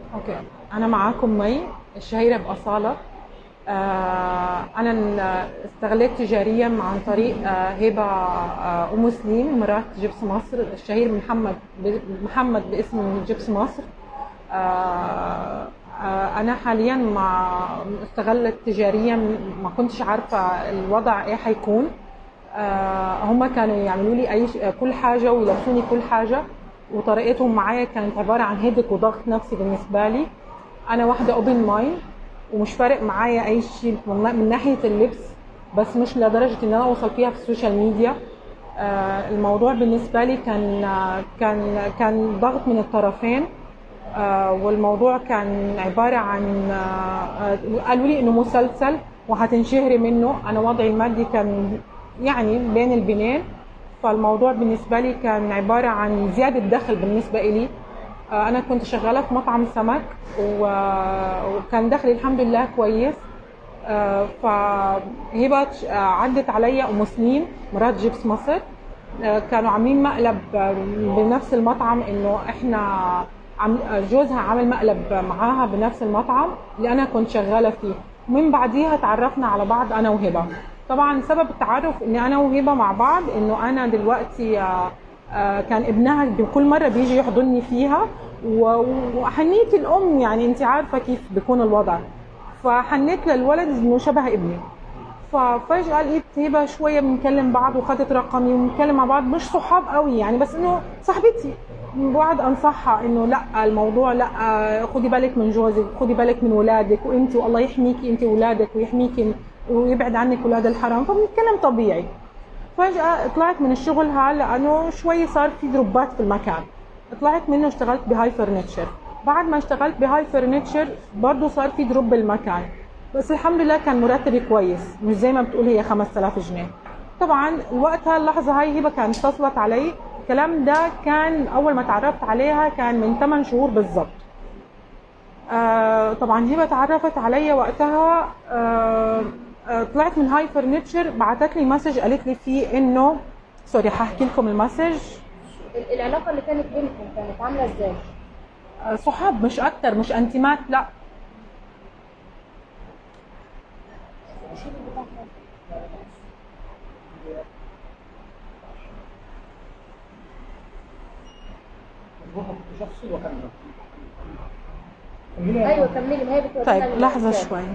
اوكي انا معاكم مي الشهيره باصاله آه انا ن- استغليت تجاريا عن طريق آه هبه آه ام سليم مرات جبس مصر الشهير محمد ب- محمد باسم جبس مصر آه آه انا حاليا مع استغلت تجاريا ما كنتش عارفه الوضع ايه حيكون آه هم كانوا يعملوا لي اي ش- كل حاجه ويلبسوني كل حاجه وطريقتهم معايا كانت عباره عن هدك وضغط نفسي بالنسبه لي انا واحده اوبن مايند ومش فارق معايا اي شيء من من ناحيه اللبس بس مش لدرجه ان انا اوصل فيها في السوشيال ميديا آه الموضوع بالنسبه لي كان آه، كان كان ضغط من الطرفين آه، والموضوع كان عبارة عن آه، آه، قالوا لي إنه مسلسل وهتنشهري منه أنا وضعي المادي كان يعني بين البنين فالموضوع بالنسبة لي كان عبارة عن زيادة دخل بالنسبة إلي آه، أنا كنت شغالة في مطعم سمك و- وكان دخلي الحمد لله كويس آه، فهبة آه، عدت عليا أم سليم مرات جيبس مصر آه، كانوا عاملين مقلب آه، بنفس المطعم انه احنا عم- آه، جوزها عامل مقلب معاها بنفس المطعم اللي انا كنت شغاله فيه ومن بعديها تعرفنا على بعض انا وهبه طبعا سبب التعرف ان انا وهبه مع بعض انه انا دلوقتي آه، آه، كان ابنها بكل مره بيجي يحضني فيها و- وحنيت الام يعني انت عارفه كيف بيكون الوضع فحنيت للولد انه شبه ابني ففجأة لقيت هبة شوية بنكلم بعض وخدت رقمي وبنتكلم مع بعض مش صحاب قوي يعني بس انه صاحبتي بقعد انصحها انه لا الموضوع لا خدي بالك من جوزك خدي بالك من ولادك وانت والله يحميكي انت ولادك ويحميكي ويبعد عنك ولاد الحرام فبنتكلم طبيعي فجأة طلعت من الشغل ها لأنه شوي صار في دروبات في المكان طلعت منه اشتغلت بهاي فرنتشر بعد ما اشتغلت بهاي فرنتشر برضه صار في دروب بالمكان بس الحمد لله كان مرتبي كويس مش زي ما بتقول هي 5000 جنيه طبعا وقتها اللحظة هاي هبة كانت اتصلت علي الكلام ده كان أول ما تعرفت عليها كان من 8 شهور بالضبط آه طبعا هبه تعرفت عليا وقتها آه آه طلعت من هاي فرنتشر بعثت لي مسج قالت لي فيه انه سوري هحكي لكم المسج ال- العلاقه اللي كانت بينكم كانت عامله ازاي؟ آه صحاب مش اكتر مش انتمات لا شخصي وكاميرا ايوه كملي ما هي بتورينا طيب ال- لحظه الكتاب. شوي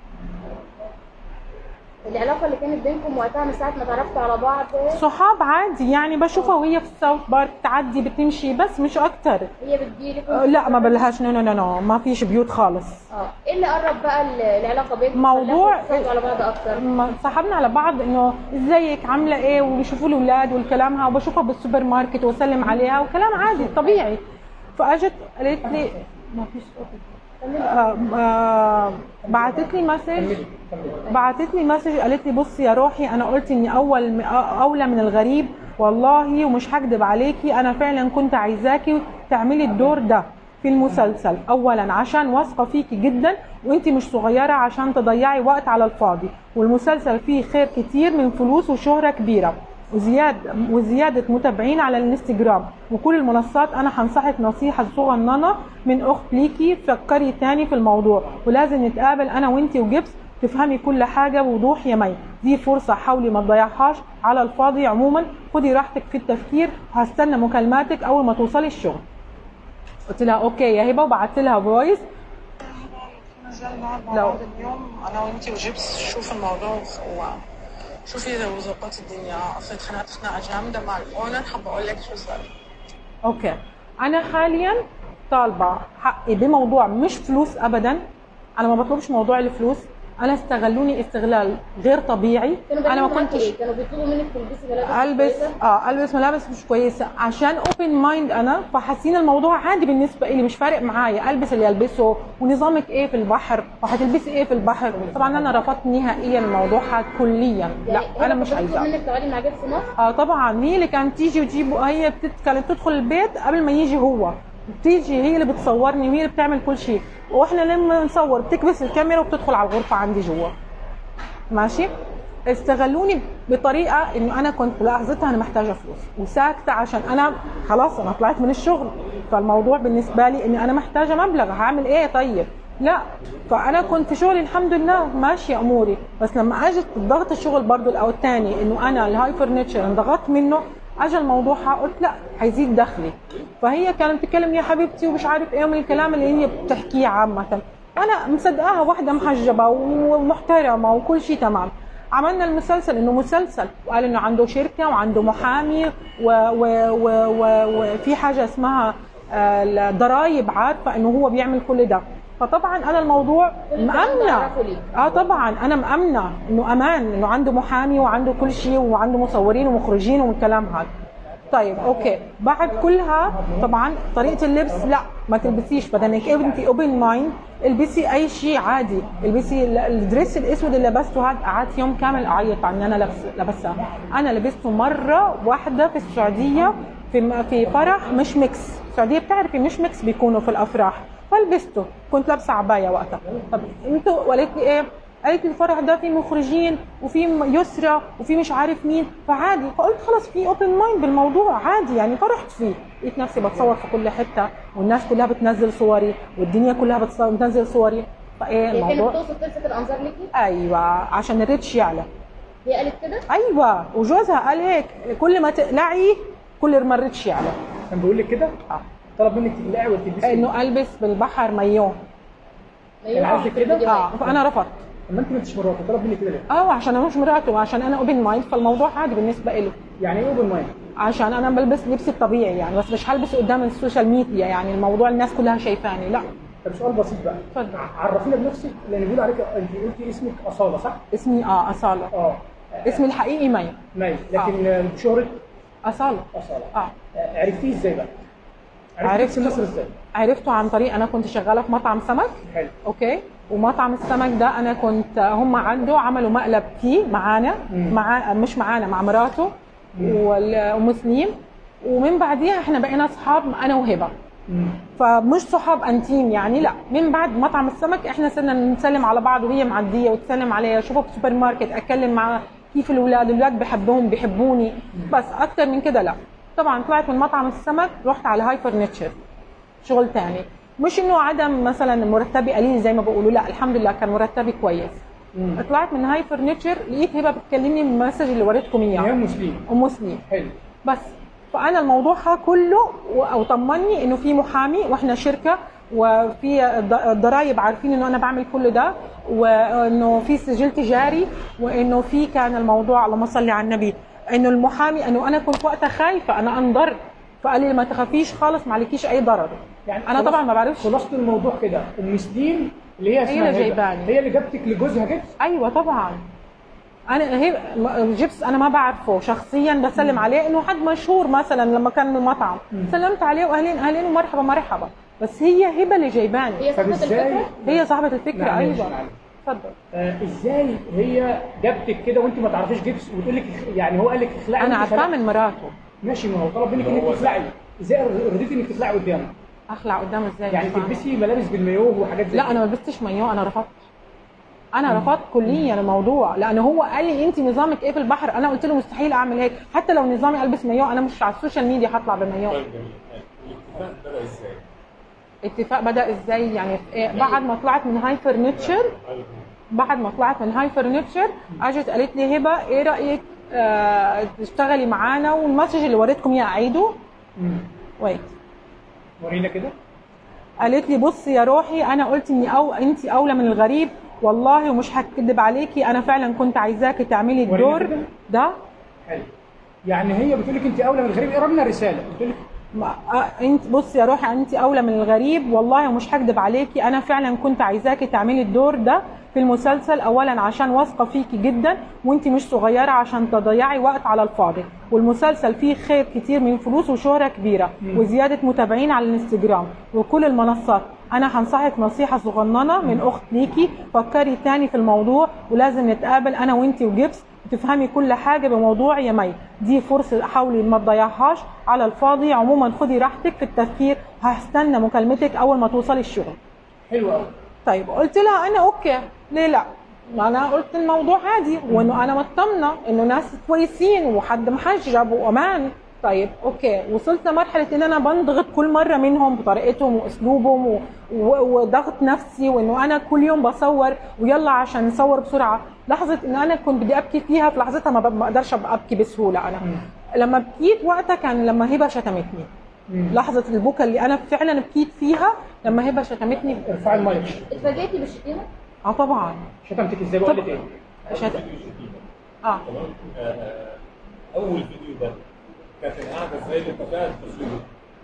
العلاقه اللي كانت بينكم وقتها من ساعه ما تعرفتوا على بعض صحاب عادي يعني بشوفها وهي في الساوث بارك تعدي بتمشي بس مش اكتر هي بتجيلك آه لا ما بلهاش نو نو نو نو ما فيش بيوت خالص اه ايه اللي قرب بقى ال- العلاقه بينكم موضوع- خلاكم تتصاحبوا على بعض اكتر ما صاحبنا على بعض انه ازيك عامله ايه وبيشوفوا الاولاد والكلامها وبشوفها بالسوبر ماركت واسلم عليها وكلام عادي طبيعي فاجت قالت لي ما فيش صوت. آه آه بعتت لي مسج بعتت لي مسج قالت لي بصي يا روحي انا قلت اني اول اولى من الغريب والله ومش هكدب عليكي انا فعلا كنت عايزاكي تعملي الدور ده في المسلسل اولا عشان واثقه فيكي جدا وانت مش صغيره عشان تضيعي وقت على الفاضي والمسلسل فيه خير كتير من فلوس وشهره كبيره وزياد وزياده متابعين على الانستجرام وكل المنصات انا هنصحك نصيحه صغننه من اخت ليكي فكري تاني في الموضوع ولازم نتقابل انا وانتي وجبس تفهمي كل حاجه بوضوح يا مي دي فرصه حاولي ما تضيعهاش على الفاضي عموما خدي راحتك في التفكير وهستنى مكالماتك اول ما توصلي الشغل قلت لها اوكي يا هبه وبعت لها فويس نزلنا مع لو- بعض اليوم انا وانتي وجبس شوف الموضوع و... شوفي لو ظبطت الدنيا اصلا اتخانقت خناقه جامده مع الاونر حابه اقول لك شو صار اوكي انا حاليا طالبه حقي بموضوع مش فلوس ابدا انا ما بطلبش موضوع الفلوس انا استغلوني استغلال غير طبيعي كانوا انا ما بيعملوا معاكي كنتش ايه؟ كانوا بيطلبوا منك تلبسي ملابس البس كويسة؟ اه البس ملابس مش كويسه عشان اوبن مايند انا فحاسين الموضوع عادي بالنسبه لي مش فارق معايا البس اللي البسه ونظامك ايه في البحر وهتلبسي ايه في البحر طبعا انا رفضت نهائيا الموضوع كليا لا يعني هي انا مش كانت بتطلب عايزاه منك تقعدي مع جبس مصر اه طبعا هي اللي كانت تيجي وتجيب هي بتت... كانت تدخل البيت قبل ما يجي هو بتيجي هي اللي بتصورني وهي اللي بتعمل كل شيء واحنا لما نصور بتكبس الكاميرا وبتدخل على الغرفه عندي جوا ماشي استغلوني بطريقه انه انا كنت لحظتها انا محتاجه فلوس وساكته عشان انا خلاص انا طلعت من الشغل فالموضوع بالنسبه لي اني انا محتاجه مبلغ هعمل ايه طيب لا فانا كنت في شغلي الحمد لله ماشيه اموري بس لما اجت ضغط الشغل برضو او الثاني انه انا الهاي فرنتشر انضغطت منه اجى الموضوع قلت لا هيزيد دخلي فهي كانت بتتكلم يا حبيبتي ومش عارف ايه من الكلام اللي هي بتحكيه عامه وانا مصدقاها واحده محجبه ومحترمه وكل شيء تمام عملنا المسلسل انه مسلسل وقال انه عنده شركه وعنده محامي وفي و و و وفي حاجه اسمها آه، الضرايب عارفه انه هو بيعمل كل ده فطبعا انا الموضوع مأمنة أعرفه ليه. اه طبعا انا مأمنة انه امان انه عنده محامي وعنده كل شيء وعنده مصورين ومخرجين والكلام هذا طيب اوكي بعد كلها طبعا طريقه اللبس لا ما تلبسيش بدل انك انت اوبن مايند البسي اي شيء عادي البسي ال- الدريس الاسود اللي لبسته هذا قعدت يوم كامل اعيط عن انا لبس لبسها انا لبسته مره واحده في السعوديه في في فرح مش ميكس السعوديه بتعرفي مش ميكس بيكونوا في الافراح فلبسته كنت لابسه عبايه وقتها طب انتوا وقالت لي ايه قالت لي الفرح ده فيه مخرجين وفي يسرى وفي مش عارف مين فعادي فقلت خلاص في اوبن مايند بالموضوع عادي يعني فرحت فيه لقيت نفسي بتصور في كل حته والناس كلها بتنزل صوري والدنيا كلها بتص- بتنزل صوري فايه هي كانت الموضوع تقصد تلفت الانظار ليكي ايوه عشان الريتش يعلى هي قالت كده ايوه وجوزها قال هيك كل ما تقلعي كل ما الريتش يعلى كان بيقول لك كده آه. طلب منك تقلعي ولا تلبسي انه البس بالبحر مايو أيوة، عايزة في كده؟ الفيديو اه فانا رفضت طب ما انت ما انتش مراته طلب منك كده ليه؟ اه عشان انا مش مراته وعشان انا اوبن مايند فالموضوع عادي بالنسبه له يعني ايه اوبن مايند؟ عشان انا بلبس لبسي الطبيعي يعني بس مش هلبسه قدام السوشيال ميديا يعني الموضوع الناس كلها شايفاني لا طب سؤال بسيط بقى اتفضل. عرفينا بنفسك لان بيقول عليك انت قلتي اسمك اصاله صح؟ اسمي اه اصاله اه اسمي الحقيقي مي مي لكن آه. شهرة اصاله اصاله اه آه، عرفتيه ازاي بقى؟ عرفت- عرفتي مصر ازاي؟ عرفته عن طريق انا كنت شغاله في مطعم سمك حلو اوكي ومطعم السمك ده انا كنت هم عنده عملوا مقلب فيه معانا مم. مع مش معانا مع مراته وال- وام سليم ومن بعديها احنا بقينا اصحاب انا وهبه مم. فمش صحاب انتيم يعني لا من بعد مطعم السمك احنا صرنا نسلم على بعض وهي معديه وتسلم عليا اشوفها في السوبر ماركت اتكلم مع كيف الاولاد الاولاد بحبهم بيحبوني بس اكتر من كده لا طبعا طلعت من مطعم السمك رحت على هاي فرنتشر شغل تاني مش انه عدم مثلا مرتبي قليل زي ما بيقولوا لا الحمد لله كان مرتبي كويس مم. طلعت من هاي فرنتشر لقيت هبه بتكلمني من المسج اللي وريتكم اياه يا مسلم ام مسلم حلو بس فانا الموضوع ها كله و- او طمني انه في محامي واحنا شركه وفي الض- الضرايب عارفين انه انا بعمل كل ده وانه في سجل تجاري وانه في كان الموضوع اللهم صل على النبي انه المحامي انه انا كنت وقتها خايفه انا انضر فقال لي ما تخافيش خالص ما عليكيش اي ضرر يعني انا خلاص- طبعا ما بعرفش خلاصة الموضوع كده ام سليم اللي هي اسمها اللي هبة، جايباني. هي اللي جابتك لجوزها جبس ايوه طبعا انا هي م- جبس انا ما بعرفه شخصيا بسلم عليه انه حد مشهور مثلا لما كان من المطعم سلمت عليه واهلين اهلين ومرحبا مرحبا بس هي هبه اللي جايباني هي طب صاحبة ازاي الفكرة هي صاحبه الفكره معلش، ايوه معلش. اتفضل آه ازاي هي جابتك كده وانت ما تعرفيش جبس وتقول لك يعني هو قال لك اخلعي انا وانت عارفاه خلعتي. من مراته ماشي ما هو طلب منك انك تخلعي ازاي رضيتي انك تخلعي قدامه اخلع قدامه ازاي يعني مش فاهمة. تلبسي ملابس بالمايوه وحاجات زي لا كده. انا ما لبستش مايو انا رفضت انا رفضت كليا الموضوع لان هو قال لي انت نظامك ايه في البحر انا قلت له مستحيل اعمل هيك حتى لو نظامي البس مايو انا مش على السوشيال ميديا هطلع بمايو طيب جميل الاتفاق بدأ ازاي؟ اتفاق بدا ازاي يعني إيه، بعد ما طلعت من هاي فرنتشر بعد ما طلعت من هاي فرنتشر اجت قالت لي هبه ايه رايك آه تشتغلي معانا والمسج اللي وريتكم اياه اعيده مم. ويت ورينا كده قالت لي بصي يا روحي انا قلت اني او انت اولى من الغريب والله ومش هكذب عليكي انا فعلا كنت عايزاكي تعملي ورينا الدور كده. ده حلو يعني هي بتقول لك انت اولى من الغريب اقرا لنا الرساله بتقول لك ما- آه، انت بصي يا روحي انت اولى من الغريب والله ومش هكذب عليكي انا فعلا كنت عايزاكي تعملي الدور ده في المسلسل اولا عشان واثقه فيكي جدا وانت مش صغيره عشان تضيعي وقت على الفاضي والمسلسل فيه خير كتير من فلوس وشهره كبيره وزياده متابعين على الانستجرام وكل المنصات انا هنصحك نصيحه صغننه من اخت ليكي فكري تاني في الموضوع ولازم نتقابل انا وانت وجبس تفهمي كل حاجه بموضوع يا مي دي فرصه حاولي ما تضيعهاش على الفاضي عموما خدي راحتك في التفكير هستنى مكالمتك اول ما توصلي الشغل حلو قوي طيب قلت لها انا اوكي ليه لا انا قلت الموضوع عادي وانه انا مطمنه انه ناس كويسين وحد محجب وامان طيب اوكي وصلت لمرحله ان انا بنضغط كل مره منهم بطريقتهم واسلوبهم و- و- وضغط نفسي وانه انا كل يوم بصور ويلا عشان نصور بسرعه لحظه ان انا كنت بدي ابكي فيها في لحظتها ما ب- ما اقدرش أبقى ابكي بسهوله انا لما بكيت وقتها كان لما هبه شتمتني لحظه البكا اللي انا فعلا بكيت فيها لما هبه شتمتني ارفع المايك اتفاجئتي بالشتيمه؟ اه طبعا شتمتك ازاي بقول لك ايه؟ شت... فيديو شتيمة اه تمام آه، آه، اول فيديو ده كانت القعده ازاي اللي اتفقت تصويره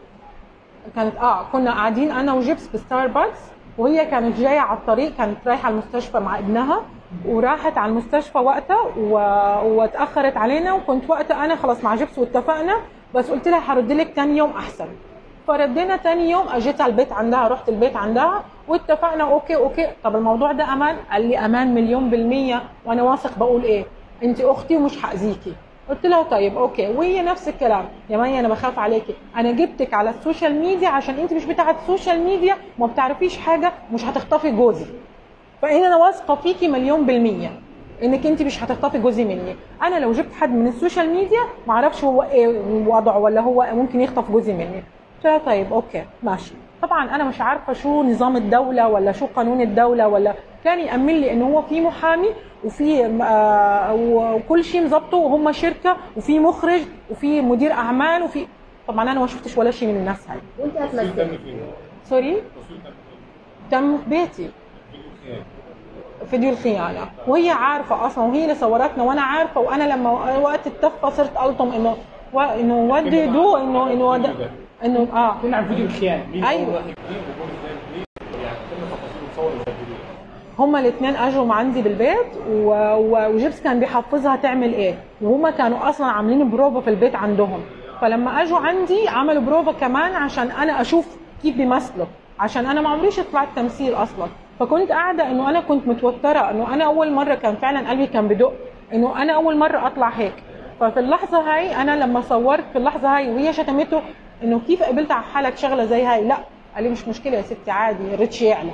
كانت اه كنا قاعدين انا وجيبس بستاربكس وهي كانت جايه على الطريق كانت رايحه المستشفى مع ابنها وراحت على المستشفى وقتها و... واتاخرت علينا وكنت وقتها انا خلاص مع جيبس واتفقنا بس قلت لها هرد لك تاني يوم احسن فردينا تاني يوم اجيت على البيت عندها رحت البيت عندها واتفقنا اوكي اوكي طب الموضوع ده امان قال لي امان مليون بالميه وانا واثق بقول ايه انت اختي ومش هاذيكي قلت لها طيب اوكي وهي نفس الكلام يا مي انا بخاف عليكي انا جبتك على السوشيال ميديا عشان انت مش بتاعه السوشيال ميديا وما بتعرفيش حاجه مش هتخطفي جوزي فان انا واثقه فيكي مليون بالميه انك انت مش هتخطفي جوزي مني انا لو جبت حد من السوشيال ميديا ما اعرفش هو ايه وضعه ولا هو ممكن يخطف جوزي مني قلت لها طيب اوكي ماشي طبعا انا مش عارفه شو نظام الدوله ولا شو قانون الدوله ولا كان يامن لي انه هو في محامي وفي آه وكل شيء مظبطه وهم شركه وفي مخرج وفي مدير اعمال وفي طبعا انا ما شفتش ولا شيء من الناس هاي وانت التصوير هتمثلي تم فين؟ سوري التصوير تم فين؟ تم في بيتي فيديو خيانة فيديو الخيانه وهي عارفه اصلا وهي اللي صورتنا وانا عارفه وانا لما وقت التفه صرت الطم انه و- انه وات دو انه انه ود- انه اه كنا عن فيديو الخيانه مين أيوة. اول واحد فيه وجون ازاي فيه يعني كل تفاصيل مصور ازاي فيديو هما الاثنين اجوا عندي بالبيت و... و... وجيبس كان بيحفظها تعمل ايه وهما كانوا اصلا عاملين بروفا في البيت عندهم فلما اجوا عندي عملوا بروفا كمان عشان انا اشوف كيف بيمثلوا عشان انا ما عمريش طلعت تمثيل اصلا فكنت قاعده انه انا كنت متوتره انه انا اول مره كان فعلا قلبي كان بدق انه انا اول مره اطلع هيك ففي اللحظه هاي انا لما صورت في اللحظه هاي وهي شتمته انه كيف قبلت على حالك شغله زي هاي لا قال لي مش مشكله يا ستي عادي ريتش يعلى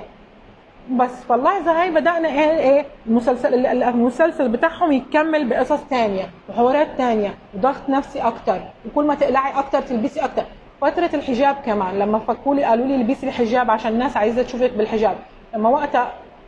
بس فاللحظه هاي بدانا ايه ايه المسلسل ال- ال- المسلسل بتاعهم يكمل بقصص تانية وحوارات تانية وضغط نفسي اكتر وكل ما تقلعي اكتر تلبسي اكتر فتره الحجاب كمان لما فكوا لي قالوا لي البسي الحجاب عشان الناس عايزه تشوفك بالحجاب لما وقتها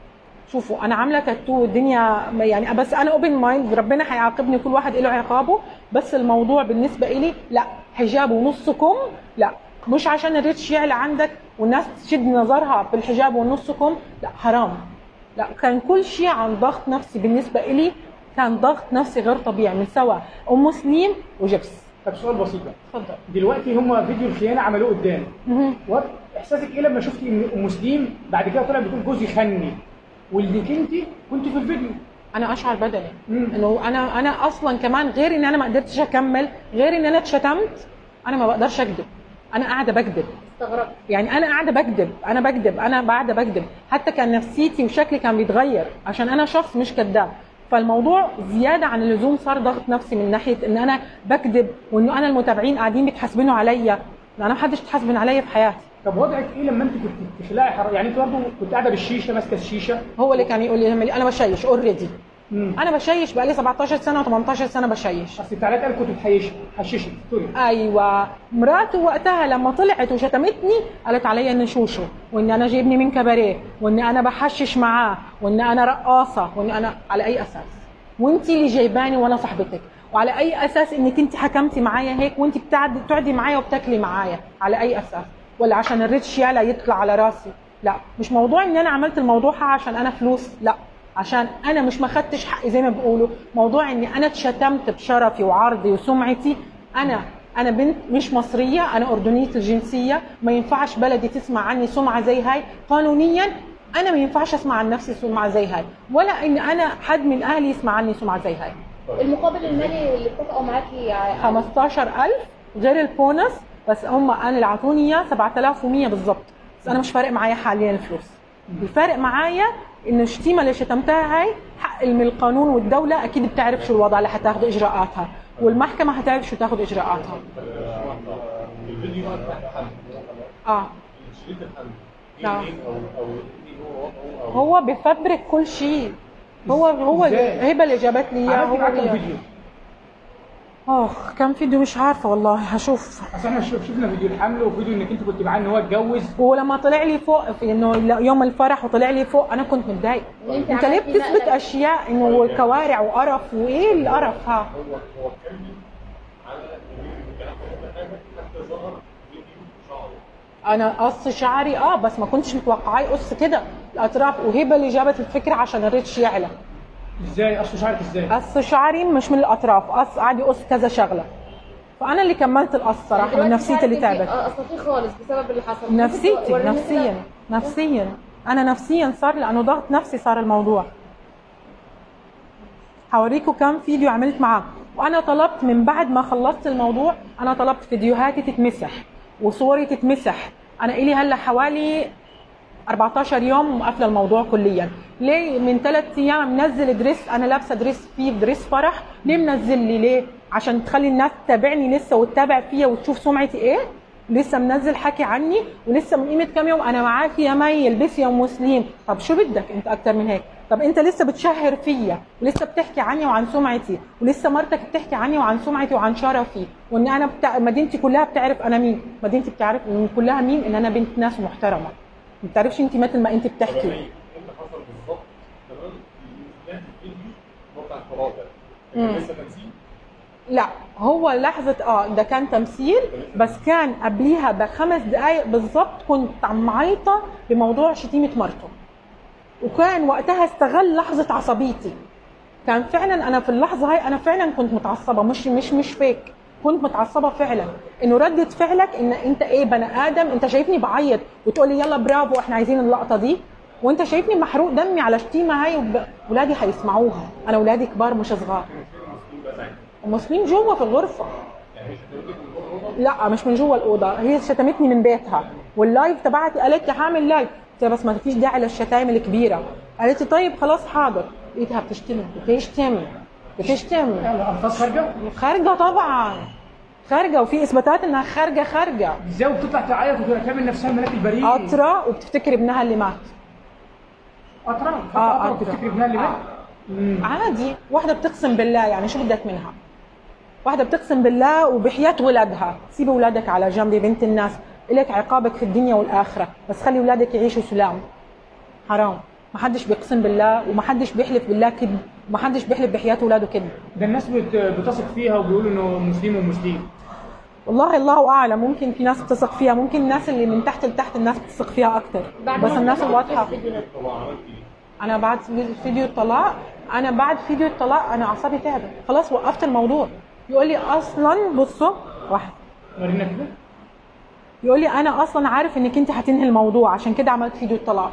شوفوا انا عامله تاتو الدنيا يعني بس انا اوبن مايند ربنا هيعاقبني كل واحد له عقابه بس الموضوع بالنسبه لي لا حجاب ونص كم لا مش عشان الريتش يعلى عندك والناس تشد نظرها في الحجاب والنص كم لا حرام لا كان كل شيء عن ضغط نفسي بالنسبه لي كان ضغط نفسي غير طبيعي من سوا ام سليم وجبس طب سؤال بسيط بقى اتفضل دلوقتي هم فيديو الخيانه عملوه قدام وات احساسك ايه لما شفتي ان ام مسلم بعد كده طلع بتقول جوزي خني وانك انت كنت في الفيديو انا اشعر بدني مم. انه انا انا اصلا كمان غير ان انا ما قدرتش اكمل غير ان انا اتشتمت انا ما بقدرش اكذب انا قاعده بكذب استغربت يعني انا قاعده بكذب انا بكذب انا قاعده بكذب حتى كان نفسيتي وشكلي كان بيتغير عشان انا شخص مش كذاب فالموضوع زياده عن اللزوم صار ضغط نفسي من ناحيه ان انا بكذب وانه انا المتابعين قاعدين بيتحاسبنوا عليا انا ما حدش تحاسبن عليا في حياتي طب وضعك ايه لما انت كنت تخلعي حر... يعني انت برضه كنت قاعده بالشيشه ماسكه الشيشه هو اللي كان يقول لي اعملي انا بشيش اوريدي امم انا بشيش بقالي 17 سنه و18 سنه بشيش اصل التعليقات قال كنت بتحيشي حششي سوري ايوه مراته وقتها لما طلعت وشتمتني قالت عليا اني شوشو وان انا جايبني من كباريه وان انا بحشش معاه وان انا رقاصه وان انا على اي اساس وانت اللي جايباني وانا صاحبتك وعلى اي اساس انك انت حكمتي معايا هيك وانت بتقعدي بتقعدي معايا وبتاكلي معايا على اي اساس ولا عشان الريتش يعلى يطلع على راسي لا مش موضوع ان انا عملت الموضوع عشان انا فلوس لا عشان انا مش ما خدتش حقي زي ما بيقولوا موضوع اني انا اتشتمت بشرفي وعرضي وسمعتي انا انا بنت مش مصريه انا اردنيه الجنسيه ما ينفعش بلدي تسمع عني سمعه زي هاي قانونيا انا ما ينفعش اسمع عن نفسي سمعه زي هاي ولا ان انا حد من اهلي يسمع عني سمعه زي هاي المقابل المالي اللي اتفقوا معاكي ع- 15000 غير البونس بس هم انا اللي اعطوني اياه 7100 بالظبط بس انا مش فارق معايا حاليا الفلوس الفارق معايا ان الشتيمه اللي شتمتها هاي حق من القانون والدوله اكيد بتعرف شو الوضع اللي حتاخد اجراءاتها والمحكمه هتعرف شو تاخد اجراءاتها الفيديو الحمد اه شريط الحمد نعم. مين او او ايه هو وضعه او هو بيفبرك كل شيء هو هو إزاي؟ هبه اللي جابت لي اياه عملت هو معاه كام اللي فيديو اخ كم فيديو مش عارفه والله هشوف اصل احنا شوف- شفنا فيديو الحمل وفيديو انك انت كنت معاه ان هو اتجوز ولما طلع لي فوق في انه يوم الفرح وطلع لي فوق انا كنت متضايق إن أنت انت ليه عملتي بتثبت نقلة. اشياء انه كوارع وقرف وايه القرف ها هو هو اتكلم على ان كان كل حاجه حتى ظهر فيديو شعره انا قص شعري اه بس ما كنتش متوقعاه يقص كده الاطراف وهبه اللي جابت الفكره عشان الريتش يعلى ازاي اصل شعرك ازاي قص شعري مش من الاطراف قص قعد يقص كذا شغله فانا اللي كملت القص صراحه من دلوقتي نفسيتي اللي شعرك تعبت انتي قصتيه خالص بسبب اللي حصل ممكن نفسيتي توريني نفسيا كده؟ نفسيا انا نفسيا صار لانه ضغط نفسي صار الموضوع هوريكم كم فيديو عملت معاه وانا طلبت من بعد ما خلصت الموضوع انا طلبت فيديوهاتي تتمسح وصوري تتمسح انا الي هلا حوالي 14 يوم قافله الموضوع كليا ليه من ثلاث ايام منزل دريس انا لابسه دريس فيه دريس فرح ليه منزل لي ليه عشان تخلي الناس تتابعني لسه وتتابع فيا وتشوف سمعتي ايه لسه منزل حكي عني ولسه من قيمه كام يوم انا معاكي يا مي البسي يا ام مسلم طب شو بدك انت اكتر من هيك طب انت لسه بتشهر فيا ولسه بتحكي عني وعن سمعتي ولسه مرتك بتحكي عني وعن سمعتي وعن شرفي وان انا بتاع مدينتي كلها بتعرف انا مين مدينتي بتعرف من كلها مين ان انا بنت ناس محترمه ما بتعرفش انت مثل ما انت طب بتحكي ايه اللي حصل بالظبط تمام في الفيديو هو بتاع الفراغ ده كان لسه تمثيل لا هو لحظة اه ده كان تمثيل بس كان قبليها بخمس دقايق بالظبط كنت عم عيطة بموضوع شتيمة مرته وكان وقتها استغل لحظة عصبيتي كان فعلا انا في اللحظة هاي انا فعلا كنت متعصبة مش مش مش فيك كنت متعصبة فعلا انه ردة فعلك ان انت ايه بني ادم انت شايفني بعيط وتقولي يلا برافو احنا عايزين اللقطة دي وانت شايفني محروق دمي على شتيمة هاي وب... ولادي هيسمعوها انا ولادي كبار مش صغار المسلمين جوا في الغرفة لا مش من جوا الأوضة هي شتمتني من بيتها واللايف تبعتي قالت لي هعمل لايف قلت لها بس ما فيش داعي للشتايم الكبيرة قالت لي طيب خلاص حاضر لقيتها بتشتم بتشتم بتشتم يلا الفاظ خارجه خارجة طبعا خارجة وفي إثباتات إنها خارجة خارجة ازاي وبتطلع تعيط وتعمل نفسها الملاك البريء قطرة وبتفتكر ابنها اللي مات قطره آه، اه قطرة. بتفتكر ابنها اللي مات مم. عادي واحدة بتقسم بالله يعني شو بدك منها واحدة بتقسم بالله وبحياة ولادها سيبي ولادك على جنب يا بنت الناس إلك عقابك في الدنيا والآخرة بس خلي ولادك يعيشوا سلام حرام ما حدش بيقسم بالله وما حدش بيحلف بالله كذب وما حدش بيحلف بحياة ولاده كذب ده الناس بت- بتثق فيها وبيقولوا انه مسلم ومسلم والله الله اعلم ممكن في ناس بتثق فيها ممكن الناس اللي من تحت لتحت الناس بتثق فيها اكثر بعد بس ما الناس طلعت الواضحه الفيديو ده. طبعا عملت ايه؟ انا بعد فيديو الطلاق انا بعد فيديو الطلاق انا اعصابي تعبت خلاص وقفت الموضوع يقول لي اصلا بصوا واحد ورينا كده يقول لي انا اصلا عارف انك انت هتنهي الموضوع عشان كده عملت فيديو الطلاق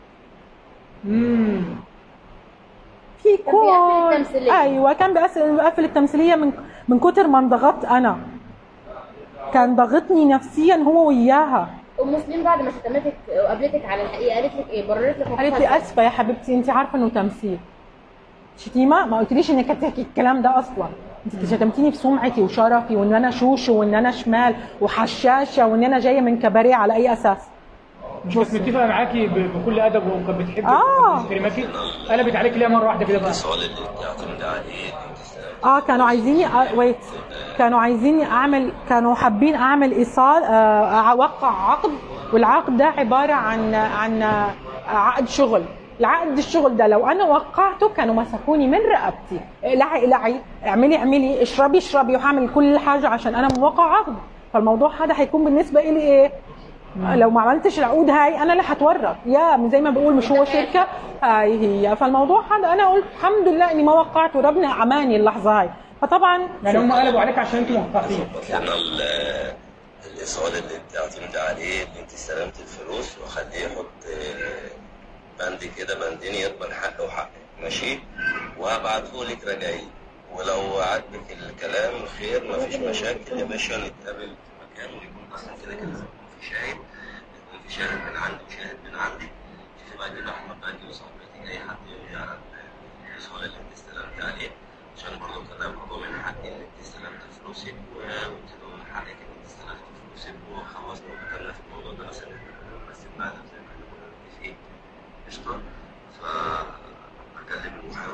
امم في كان بيقفل كل التمثيلية. ايوه كان بيقفل بيقفل التمثيليه من من كتر ما انضغطت انا كان ضغطني نفسيا هو وياها ام مسلم بعد ما شتمتك وقابلتك على الحقيقه قالت لك ايه بررت لك قالت موقفها لي إزاي؟ اسفه يا حبيبتي انت عارفه انه تمثيل شتيمه ما قلتليش انك هتحكي الكلام ده اصلا انت شتمتيني بسمعتي وشرفي وان انا شوشو وان انا شمال وحشاشه وان انا جايه من كباريه على اي اساس مش كانت متفقه معاكي ب- بكل ادب وكانت بتحبك آه. وكانت بتحترمكي قلبت عليك ليه مره واحده كده بقى الاتصال اللي بتعتمد عليه اه كانوا عايزيني آه ويت كانوا عايزيني اعمل كانوا حابين اعمل ايصال آه اوقع عقد والعقد ده عباره عن عن آه، عقد شغل العقد الشغل ده لو انا وقعته كانوا مسكوني من رقبتي اقلعي اقلعي اعملي اعملي اشربي اشربي وهعمل كل حاجه عشان انا موقع عقد فالموضوع هذا هيكون بالنسبه لي ايه لو ما عملتش العقود هاي انا اللي هتورط يا زي ما بقول مش هو شركه هاي هي فالموضوع هذا انا قلت الحمد لله اني ما وقعت وربنا عماني اللحظه هاي فطبعا يعني هم قلبوا عليك عشان انتوا موقعين لنا ال- الايصال اللي بتعتمد عليه ان انت استلمت الفلوس وخليه يحط آه، بند كده بندين يضمن حق وحق ماشي وهبعته لك رجعي ولو عجبك الكلام خير مفيش مشاكل يا باشا نتقابل في مكان ويكون اصلا كده كده لازم يكون في شاهد يكون في شاهد من عندي وشاهد من عندي تبقى كده احمد بقى وصاحبتك اي حد يقول لي على الايصال اللي انت استلمت عليه عشان برضه كان برضه من حقي ان انت استلمت فلوسك وقلت له من حقك ان انت استلمت فلوسك وخلصنا وكتبنا في الموضوع ده مثلا بس بعد زي ما احنا كنا متفقين قشطه فاكلم المحامي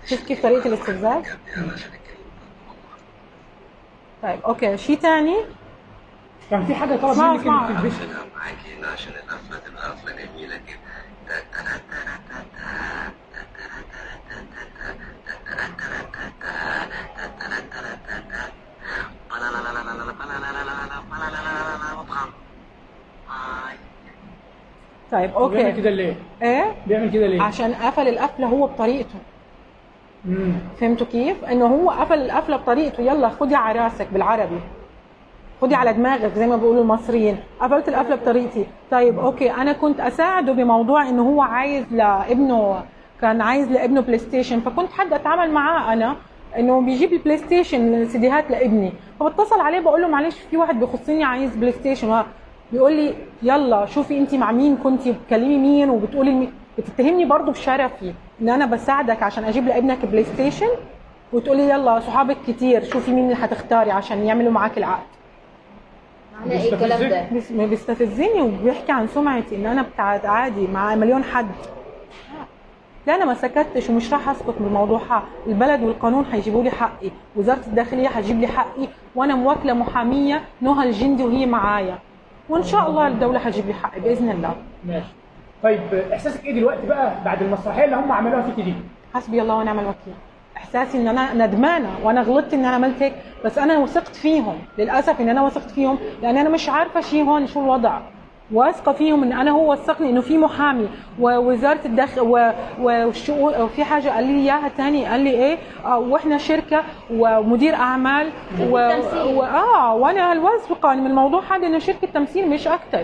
شوف كيف طريقه الاستفزاز طيب اوكي شيء ثاني كان في حاجه طلب اسمعوا، منك اسمعوا. انك تلبسي عشان معاكي هنا عشان القفله تبقى قفله جميله كده طيب بيعمل اوكي كده ليه؟ ايه بيعمل كده ليه؟ عشان قفل القفله هو بطريقته امم فهمتوا كيف؟ انه هو قفل القفله بطريقته يلا خدي على راسك بالعربي خدي على دماغك زي ما بيقولوا المصريين قفلت القفله بطريقتي طيب اوكي انا كنت اساعده بموضوع انه هو عايز لابنه كان عايز لابنه بلاي ستيشن فكنت حد اتعامل معاه انا انه بيجيب البلاي ستيشن سيديهات لابني فبتصل عليه بقول له معلش في واحد بيخصني عايز بلاي ستيشن بيقول لي يلا شوفي انت مع مين كنت بتكلمي مين وبتقولي لمين بتتهمني برضو بشرفي ان انا بساعدك عشان اجيب لابنك بلاي ستيشن وتقولي يلا صحابك كتير شوفي مين اللي هتختاري عشان يعملوا معاك العقد معناه ايه الكلام ده؟ بس- بيستفزني وبيحكي عن سمعتي ان انا بتاعت عادي مع مليون حد لا انا ما سكتش ومش راح اسكت من الموضوع حق. البلد والقانون هيجيبوا لي حقي وزاره الداخليه هتجيب لي حقي وانا موكله محاميه نهى الجندي وهي معايا وان شاء الله الدوله هتجيب لي حقي باذن الله ماشي طيب احساسك ايه دلوقتي بقى بعد المسرحيه اللي هم عملوها فيك دي؟ حسبي الله ونعم الوكيل احساسي ان انا ندمانه وانا غلطت ان انا عملت هيك بس انا وثقت فيهم للاسف ان انا وثقت فيهم لان انا مش عارفه شيء هون شو الوضع واثقه فيهم ان انا هو وثقني انه في محامي ووزاره الداخل و- والشؤون وفي حاجه قال لي اياها تاني قال لي ايه آه واحنا شركه ومدير اعمال و... تمثيل. و... اه وانا واثقه من الموضوع هذا انه شركه تمثيل مش اكثر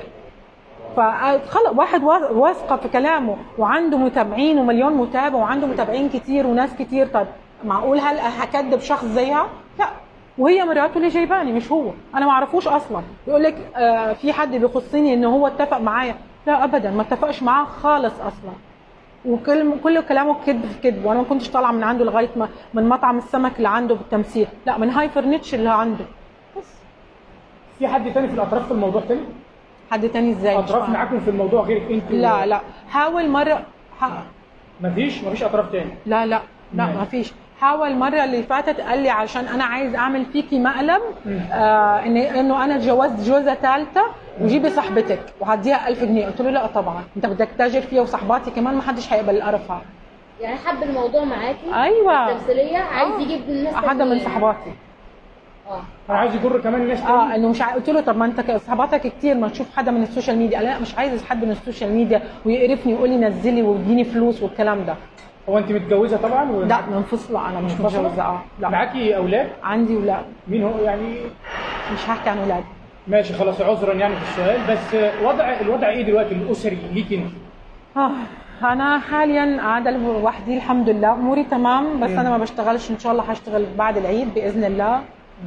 فخلق واحد وا- واثقه في كلامه وعنده متابعين ومليون متابع وعنده متابعين كتير وناس كتير طب معقول هل هكذب شخص زيها؟ لا وهي مراته اللي جايباني مش هو انا ما اعرفوش اصلا يقول لك آه في حد بيخصني انه هو اتفق معايا لا ابدا ما اتفقش معاه خالص اصلا وكل كل كلامه كذب في كذب وانا ما كنتش طالعه من عنده لغايه ما من مطعم السمك اللي عنده بالتمثيل لا من هاي فرنتش اللي عنده بس في حد تاني في الاطراف في الموضوع تاني؟ حد تاني ازاي مش اطراف فاهمة. معاكم في الموضوع غيرك انت لا لا حاول مره ح... مفيش مفيش اطراف تاني لا لا لا ماشي. ما فيش حاول المره اللي فاتت قال لي عشان انا عايز اعمل فيكي مقلب آه إن انه انا اتجوزت جوزه ثالثه وجيبي صاحبتك وهديها 1000 جنيه قلت له لا طبعا انت بدك تاجر فيها وصاحباتي كمان ما حدش هيقبل القرف هذا يعني حب الموضوع معاكي ايوه التمثيليه عايز آه. يجيب الناس حدا من تانية. صحباتي اه انا عايز يجر كمان الناس تاني اه انه مش عا... قلت له طب ما انت ك- صحباتك كتير ما تشوف حدا من السوشيال ميديا قال لا مش عايز حد من السوشيال ميديا ويقرفني ويقول لي نزلي واديني فلوس والكلام ده هو انت متجوزه طبعا و... لا منفصله انا مش منفصلة؟ متجوزه اه لا معاكي اولاد عندي ولاد مين هو يعني مش هحكي عن ولادي ماشي خلاص عذرا يعني في السؤال بس وضع الوضع ايه دلوقتي الاسري ليك انت؟ آه، أنا حاليا قاعدة لوحدي الحمد لله أموري تمام بس أنا ما بشتغلش إن شاء الله هشتغل بعد العيد بإذن الله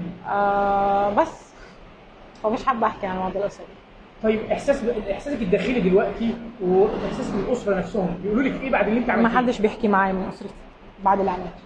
آه بس فمش حابة أحكي عن الموضوع الأسري طيب احساس احساسك الداخلي دلوقتي واحساس من الاسره نفسهم بيقولوا لك ايه بعد اللي انت ما عملتيه؟ حدش بيحكي معايا من أسرتي بعد اللي عملته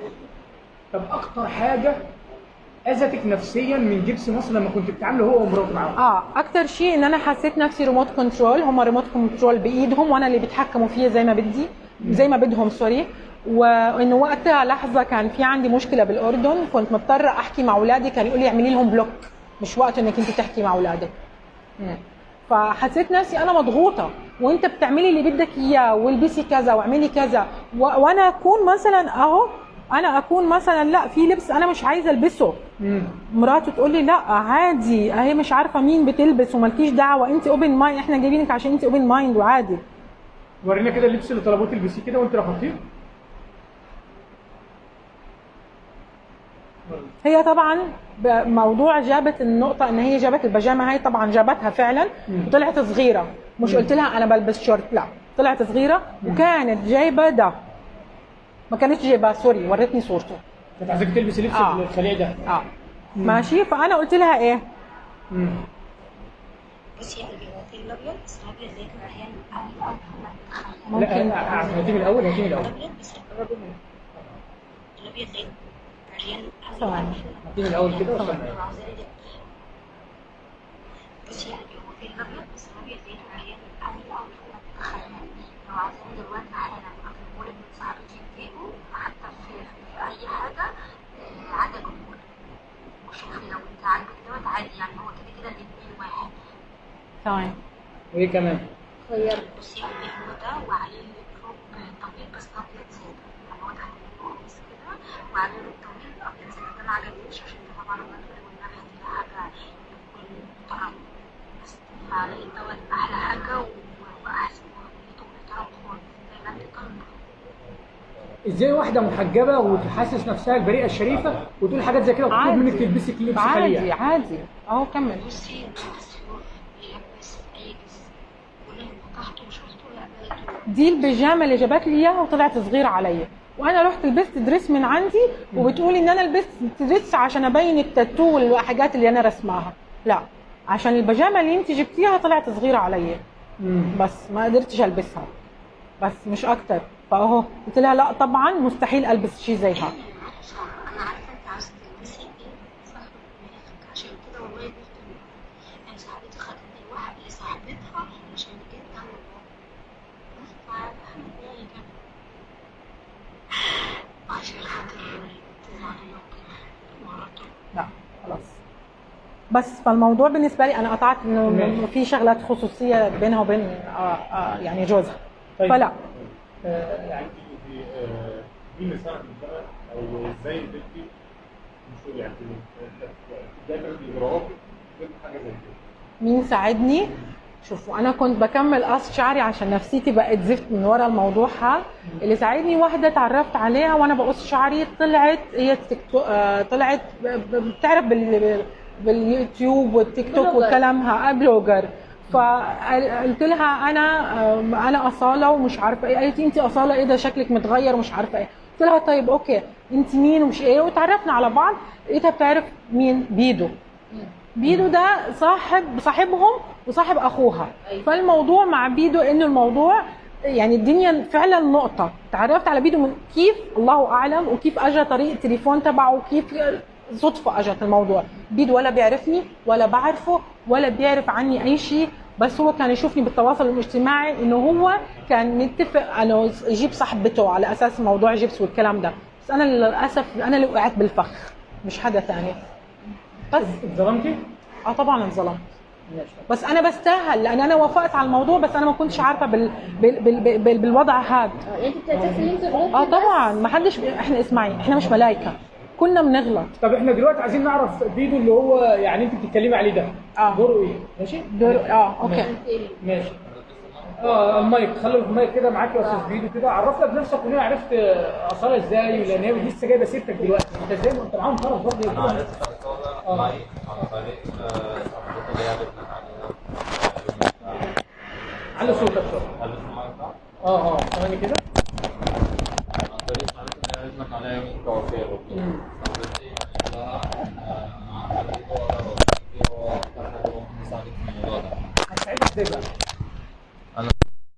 طب اكتر حاجه اذتك نفسيا من جبس مصر لما كنت بتتعامل هو ومراته معاهم اه اكتر شيء ان انا حسيت نفسي ريموت كنترول هم ريموت كنترول بايدهم وانا اللي بيتحكموا فيا زي ما بدي زي ما بدهم سوري وانه وقتها لحظه كان في عندي مشكله بالاردن كنت مضطره احكي مع اولادي كان يقول لي اعملي لهم بلوك مش وقت انك انت تحكي مع اولادك مم. فحسيت نفسي انا مضغوطه وانت بتعملي اللي بدك اياه والبسي كذا واعملي كذا و... وانا اكون مثلا اهو انا اكون مثلا لا في لبس انا مش عايزه البسه مم. مراته تقول لي لا عادي اهي مش عارفه مين بتلبس ومالكيش دعوه انت اوبن مايند احنا جايبينك عشان انت اوبن مايند وعادي ورينا كده اللبس اللي طلبوه تلبسيه كده وانت رفضتيه هي طبعا موضوع جابت النقطه ان هي جابت البيجامه هاي طبعا جابتها فعلا وطلعت صغيره مش قلت لها انا بلبس شورت لا طلعت صغيره وكانت جايبه ده ما كانتش جايبه سوري ورتني صورته كانت عايزاك تلبسي لبس آه. الخليع ده اه ماشي فانا قلت لها ايه مم. بصي يا قلبي هو في الابيض بس الابيض زي كده احيانا ممكن لا هاتي من الاول هاتي من الاول الابيض بس قربي منه الابيض زي احيانا ثواني. هاتي من الاول كده وصلنا بصي يا قلبي هو في الابيض بس الابيض زي احيانا لو عايزين دلوقتي احيانا بقول ان صاحبتي تجيبه حتى في تمام وايه كمان؟ خير بصي هو ده وعليه الكروب طويل بس ابيض ساده يعني واضح ان هو قميص كده وعليه الطويل ابيض ساده ده ما عجبنيش عشان ده طبعا البدله والنبي دي حاجه كل محترم بس فلقيت دوت احلى حاجه و- واحسن ولقيته محترم خالص زي ما انت طالبه ازاي واحده محجبه وتحسس نفسها البريئه الشريفه وتقول حاجات زي كده وتطلب عادي. منك تلبسي لبس عادي خليع عادي اهو كمل بصي الدستور يلبس اي جسم ولو فتحته وشفته لا بقيته دي البيجامه اللي جابت لي اياها وطلعت صغيره عليا وانا رحت لبست دريس من عندي وبتقولي ان انا لبست دريس عشان ابين التاتو والحاجات اللي انا رسماها لا عشان البيجامه اللي انت جبتيها طلعت صغيره عليا مم. بس ما قدرتش البسها بس مش اكتر فاهو قلت لها لا طبعا مستحيل البس شيء زيها عارفة أنا عارفة أنت عاوزة تلبسي إيه صاحب دماغك عشان كده والله قلت يعني صاحبتي خدتني الواحد لصاحبتها عشان جيت أنا بس فعارفة دماغي كده عشان خاطر تزعلي وكده مرته لا خلاص بس فالموضوع بالنسبه لي انا قطعت انه ماشي. في شغلات خصوصيه بينها وبين آه آه يعني جوزها طيب. فلا آه، يعني انت دي آه، دي مثال بقى او ازاي بنتي مش يعني دايما الاجراءات ضد حاجه زي كده مين ساعدني شوفوا انا كنت بكمل قص شعري عشان نفسيتي بقت زفت من ورا الموضوع ها اللي ساعدني واحده اتعرفت عليها وانا بقص شعري طلعت هي تيك توك آه، طلعت ب- ب- بتعرف بال باليوتيوب والتيك توك بلوجر. وكلامها آه، بلوجر فقلت لها انا آه، انا اصاله ومش عارفه ايه قالت لي انت اصاله ايه ده شكلك متغير ومش عارفه ايه قلت لها طيب اوكي انت مين ومش ايه وتعرفنا على بعض لقيتها بتعرف مين بيدو بيدو ده صاحب صاحبهم وصاحب اخوها فالموضوع مع بيدو انه الموضوع يعني الدنيا فعلا نقطه تعرفت على بيدو من كيف الله اعلم وكيف اجى طريق التليفون تبعه وكيف صدفه اجت الموضوع بيدو ولا بيعرفني ولا بعرفه ولا بيعرف عني اي شيء بس هو كان يشوفني بالتواصل الاجتماعي انه هو كان متفق انه يجيب صاحبته على اساس موضوع جيبس والكلام ده بس انا للاسف انا اللي وقعت بالفخ مش حدا ثاني بس اتظلمتي؟ اه طبعا انظلمت ماشي بس انا بستاهل لان انا وافقت على الموضوع بس انا ما كنتش عارفه بال... بال... بال... بال... بالوضع هذا آه، انت بتعترفي ان انت غلطتي اه بس طبعا ما حدش احنا اسمعي احنا مش ملايكه كنا بنغلط طب احنا دلوقتي عايزين نعرف بيدو اللي هو يعني انت بتتكلمي عليه ده آه. دوره ايه؟ ماشي؟ دور... اه اوكي انت ايه ماشي اه المايك خلي المايك كده معاك يا استاذ بيدو كده عرفنا بنفسك وليه عرفت آه، اصاله ازاي لان هي لسه جايبه سيرتك دلوقتي انت ازاي ما انت معاهم طرف برضه انا عرفت اصلا معي عن طريق آه، صاحبتي اللي هي بتنام عليها على صوتك شويه قالت المايك ده اه اه ثواني كده عن طريق صاحبتي اللي هي بتنام عليها يوم الكوافير وكده صاحبتي قالت لها آه، عن طريق هو ده وصاحبتي هو اكتر حد ممكن يساعدك في الموضوع ده هتساعدك ازاي بقى؟ انا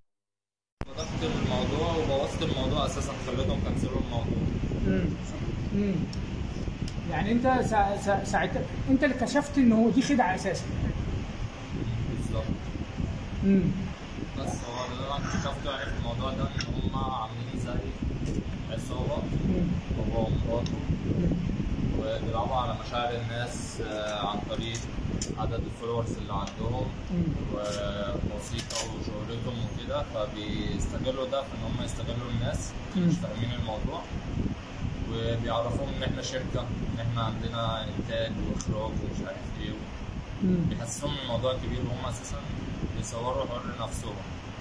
فتحت الموضوع وبوظت الموضوع اساسا خليتهم كنسلوا الموضوع امم امم يعني انت سا... سا... ساعتها انت اللي كشفت ان هو دي خدعه اساسا بالظبط امم بس هو اللي انا اكتشفته يعني في الموضوع ده ان هم عاملين زي عصابه هو ومراته وبيلعبوا على مشاعر الناس آه، عن طريق عدد الفولورز اللي عندهم ووثيقة وشهرتهم وكده فبيستغلوا ده في ان هم يستغلوا الناس اللي مش فاهمين الموضوع وبيعرفوهم ان احنا شركة ان احنا عندنا انتاج واخراج ومش عارف ايه بيحسسهم ان الموضوع كبير وهم اساسا بيصوروا حر نفسهم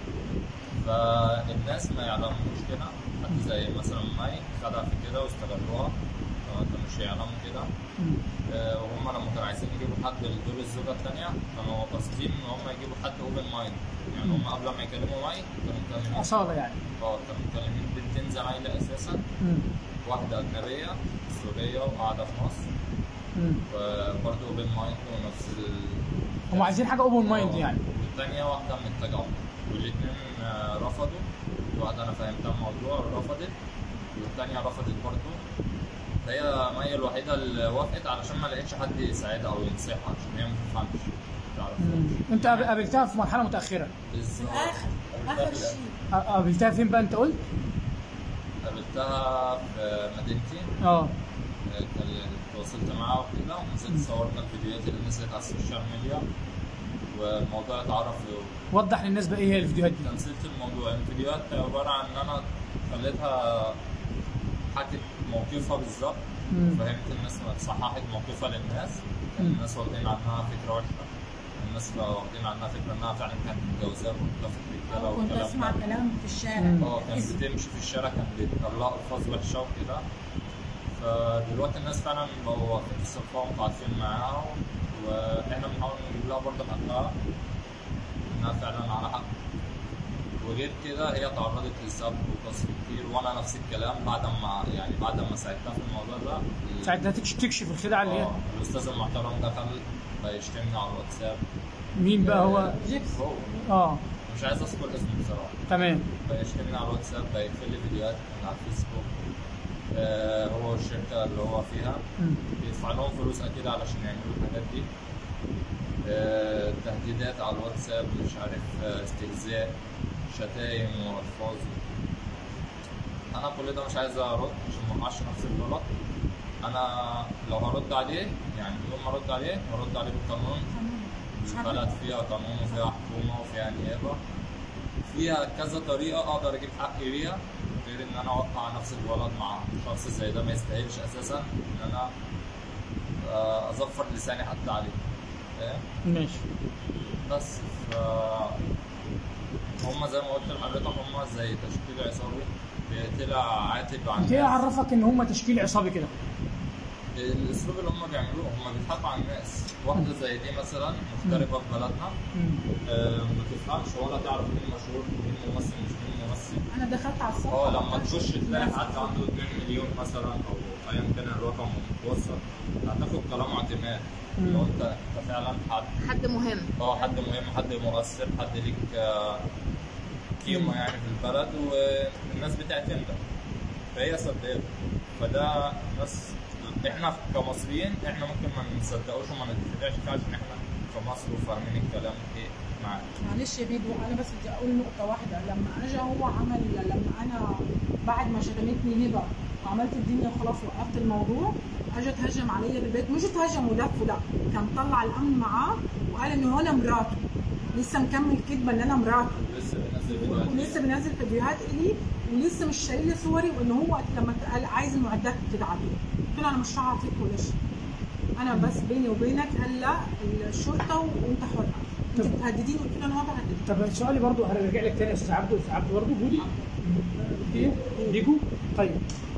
فالناس ما يعلموش كده حد زي مثلا ماي خدع في كده واستغلوها فما كانوش يعلموا كده آه، وهم لما كانوا عايزين يجيبوا حد لدور الزوجة التانية كانوا قاصدين إن هم يجيبوا حد أوبن مايند يعني هم قبل ما يكلموا ماي كانوا مكلمين اصاله يعني اه كانوا مكلمين بنتين زمايلة أساسا واحدة أجنبية سورية وقاعدة في مصر وبرضه اوبن مايند ونفس ال هم عايزين حاجه اوبن مايند آه، يعني والتانية واحدة من التجمع والاتنين آه، رفضوا واحدة أنا فهمتها الموضوع رفضت والتانية رفضت برضه فهي مي الوحيدة اللي وافقت علشان ما لقيتش حد يساعدها أو ينصحها عشان هي ما تفهمش ما تعرفش انت قاب- قابلتها في مرحله متاخره بالظبط اخر شيء ق- قابلتها فين بقى انت قلت؟ قابلتها في مدينتي اه كان- تواصلت معاها وكده ونزلت صورنا الفيديوهات اللي نزلت على السوشيال ميديا والموضوع اتعرف وضح للناس بقى ايه هي الفيديوهات دي تمثيلت الموضوع الفيديوهات عبارة عن ان انا خليتها حكت موقفها بالظبط مم. فهمت الناس صححت موقفها للناس كان الناس واخدين عنها فكرة وحشة الناس واخدين عنها فكرة انها فعلا كانت متجوزة ومتلفت رجالة كنت والكلام اسمع ده كلام في الشارع اه كانت بتمشي في الشارع كان بيطلعوا الفاظ وحشه وكده فدلوقتي الناس فعلا بقوا واقفين في صفها ومتعاطفين معاها واحنا بنحاول نجيب لها برضه حقها انها فعلا على حق وغير كده هي تعرضت لسب وقصف كتير وانا نفس الكلام بعد ما يعني بعد ما ساعدتها في الموضوع ده ساعتها تكش- تكشف الخدعه اللي هي اه الاستاذ المحترم دخل بقى يشتمني على الواتساب مين بقى هو هو اه مش عايز اذكر اسمه بصراحه تمام بقى يشتمني على الواتساب بقى يقفل لي فيديوهات من على الفيسبوك آه هو والشركة اللي هو فيها مم. بيدفع لهم فلوس أكيد علشان يعملوا الحاجات دي آه تهديدات على الواتساب مش عارف آه استهزاء شتايم وألفاظ أنا كل ده مش عايز أرد عشان ما أوقعش نفسي في غلط أنا لو هرد عليه يعني يوم ما أرد عليه هرد عليه بالقانون البلد فيها قانون وفيها حكومة وفيها نيابة فيها كذا طريقة أقدر أجيب حقي بيها غير إن أنا أوقع نفسي في غلط مع شخص زي ده ما يستاهلش أساسا إن أنا آه، أظفر لساني حتى عليه فاهم؟ ماشي بس ف هم زي ما قلت لحضرتك هم زي تشكيل عصابي طلع عاتب عن انت ايه الناس. عرفك ان هم تشكيل عصابي كده الاسلوب اللي هم بيعملوه هم بيضحكوا على الناس واحده زي دي مثلا مغتربه في بلدنا آه، ما تفهمش ولا تعرف مين مشهور مين ممثل مش مين ممثل انا دخلت على الصفحه اه لما بتاعت تخش تلاقي الناس. حد عنده 2 مليون مثلا او ايا كان الرقم متوسط هتاخد كلامه اعتماد لو انت انت فعلا حد حد مهم اه حد مهم حد مؤثر حد ليك آه، قيمه يعني في البلد والناس بتعتمدك فهي صدقت فده ناس احنا كمصريين احنا ممكن ما نصدقوش وما نتبعش فيه عشان احنا كمصر وفاهمين الكلام ايه معاه معلش يا بيدو انا بس بدي اقول نقطه واحده لما اجى هو عمل لما انا بعد ما شتمتني هبه وعملت الدنيا وخلاص وقفت الموضوع اجى تهجم عليا بالبيت مش تهجم ولف لا كان طلع الامن معاه وقال ان هو انا مراته لسه مكمل كذبه ان انا مراته لسه بنزل فيديوهات ولسه بنزل فيديوهات الي ولسه مش شايل لي صوري وان هو لما قال عايز المعدات تبعته قلت له انا مش هعطيك ولا شيء انا بس بيني وبينك هلا الشرطه وانت حر انت طب- بتهدديني قلت له انا ما بهددك طب سؤالي برضو هرجع لك تاني يا استاذ عبده استاذ عبده برضو بودي ايه ليكو طيب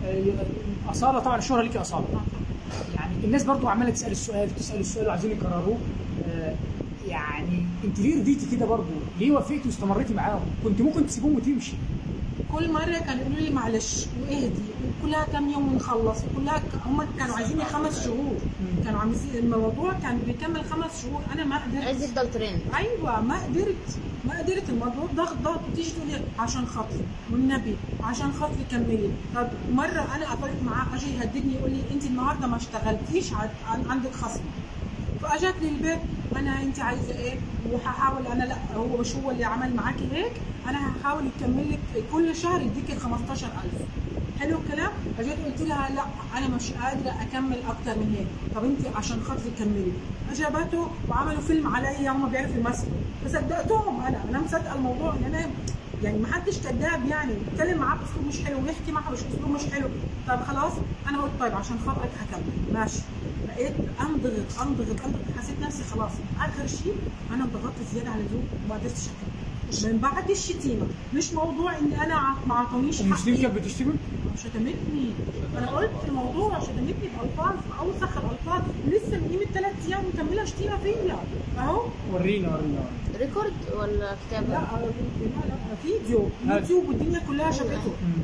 آه، اصاله طبعا الشهره ليكي اصاله يعني الناس برضو عماله تسال السؤال تسال السؤال وعايزين يكرروه آه، يعني انت ليه رضيتي كده برضو ليه وافقتي واستمريتي معاهم كنت ممكن تسيبهم وتمشي كل مره كانوا يقولوا لي معلش واهدي وكلها كام يوم ونخلص وكلها ك... هم كانوا عايزيني خمس شهور كانوا عايزين الموضوع كان بيكمل خمس شهور انا ما قدرت عايز يفضل ترند ايوه ما قدرت ما قدرت الموضوع ضغط ضغط تيجي تقول لي عشان خاطري والنبي عشان خاطري كملي طب مره انا قفلت معاه اجي يهددني يقول لي انت النهارده ما اشتغلتيش عن- عن- عندك خصم فاجت لي البيت انا انت عايزه ايه وهحاول انا لا هو مش هو اللي عمل معاكي هيك انا هحاول يكمل لك كل شهر يديك 15000 حلو الكلام فجيت قلت لها لا انا مش قادره اكمل اكتر من هيك طب انت عشان خاطري كملي اجابته وعملوا فيلم عليا هم بيعرفوا يمثلوا فصدقتهم انا انا مصدقه الموضوع ان انا يعني ما حدش كذاب يعني يتكلم معاه باسلوب مش حلو ويحكي معاه باسلوب مش حلو طب خلاص انا قلت طيب عشان خاطرك هكمل ماشي بقيت انضغط انضغط انضغط حسيت نفسي خلاص اخر شيء انا انضغطت زياده عن اللزوم وما قدرتش اكمل من بعد الشتيمه مش موضوع ان انا ع- ما عطونيش المسلمين حقي كانت بتشتمك شتمتني انا قلت الموضوع شتمتني بالفاظ باوسخ الالفاظ لسه من قيمه ثلاث ايام مكمله شتيمه فيا اهو ورينا ورينا ريكورد ولا كتاب لا لا لا فيديو هذا. يوتيوب والدنيا كلها شافته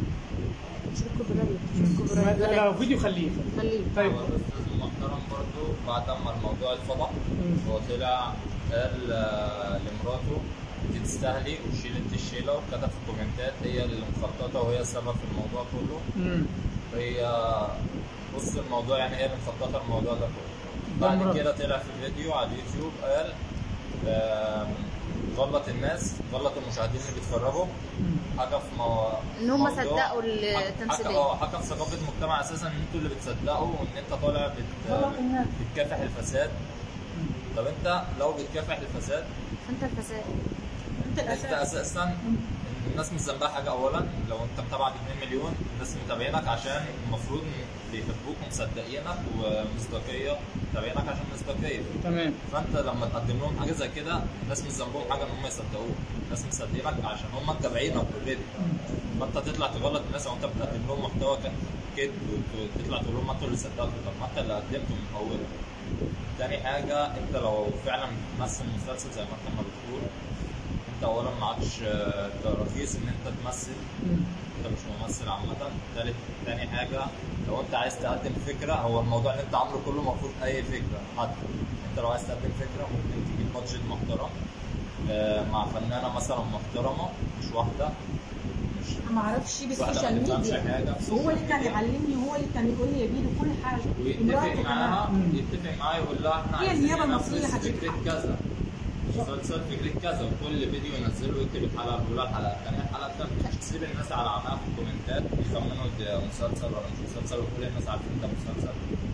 مش الكوبرايت مش لا الكوبرايت لا فيديو خليه خليه طيب هو الاستاذ المحترم برضه بعد ما الموضوع اتفضح هو طلع قال آه، لمراته انت تستاهلي وشيل انت الشيله وكتب في الكومنتات هي اللي مخططه وهي السبب في الموضوع كله مم. هي بص الموضوع يعني هي اللي مخططه الموضوع ده كله ده بعد مرض. كده طلع في فيديو على اليوتيوب قال آم، غلط الناس غلط المشاهدين اللي بيتفرجوا حاجه في مو... ان هم موضوع- صدقوا حاجه التمثيليه اه حاجه في ثقافه المجتمع اساسا ان انتوا اللي بتصدقوا وان انت طالع بت... غلط الناس. بتكافح الفساد طب انت لو بتكافح الفساد انت الفساد انت انت الاساس اساسا الناس مش ذنبها حاجه اولا لو انت متابعك 2 مليون الناس متابعينك عشان المفروض بيحبوك ومصدقينك ومصداقيه متابعينك عشان مصداقيه تمام فانت لما تقدم لهم حاجه زي كده الناس مش ذنبهم حاجه ان هم يصدقوك الناس مصدقينك عشان هم متابعينك اوريدي فانت تطلع تغلط الناس او انت بتقدم لهم محتوى ك- كذب وتطلع تقول لهم ما انتوا اللي صدقتوا طب ما انت اللي قدمته من اوله تاني حاجه انت لو فعلا بتمثل مسلسل زي ما انت ما بتقول انت اولا معكش آه، تراخيص ان انت تمثل انت مش ممثل عامة تالت تاني حاجة لو انت عايز تقدم فكرة هو الموضوع اللي انت عامله كله المفروض اي فكرة حتى انت لو عايز تقدم فكرة ممكن تجيب بادجت محترم آه، مع فنانة مثلا محترمة مش واحدة مش ما اعرفش مش واحدة ما بالسوشيال تفهمش ميديا حاجة هو اللي كان يعلمني هو اللي كان يقول لي يا بيدو كل حاجه ويتفق مراته معاها كمان. يتفق معاها يقول لها احنا هي عايزين النيابة ننفذ المصرية هتدفع. فكرة كذا مسلسل فكرة كذا وكل فيديو ينزله يكتب الحلقة الأولى الحلقة الثانية الحلقة الثالثة مش تسيب الناس على عماها في الكومنتات يخمنوا ده مسلسل ولا مش مسلسل وكل الناس عارفين ده مسلسل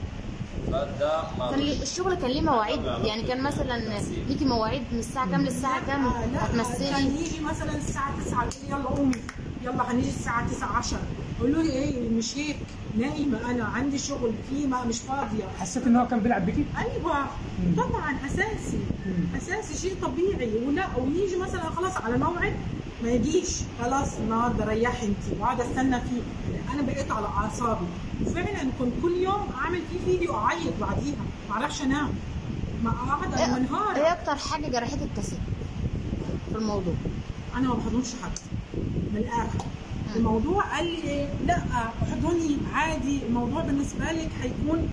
فده ما كان لي- الشغل كان ليه مواعيد يعني كان مثلا ليكي مواعيد من الساعه كام للساعه كام آه، لا كان هتمثلي يجي مثلا الساعه 9 يقول يلا قومي يلا هنيجي الساعه 9 10 اقول له ايه مش هيك نايمه انا عندي شغل في ما مش فاضيه حسيت ان هو كان بيلعب بيكي ايوه طبعا اساسي اساسي شيء طبيعي ولا ويجي مثلا خلاص على موعد ما يجيش خلاص النهارده ريحي انت واقعد استنى فيه انا بقيت على اعصابي وفعلا كنت كل يوم اعمل فيه فيديو اعيط بعديها ما اعرفش انام ما اقعد ايه منهار إيه اكتر حاجه جرحتك كست في الموضوع انا ما بحضنش حد من الاخر الموضوع قال لي ايه لا احضني عادي الموضوع بالنسبه لك هيكون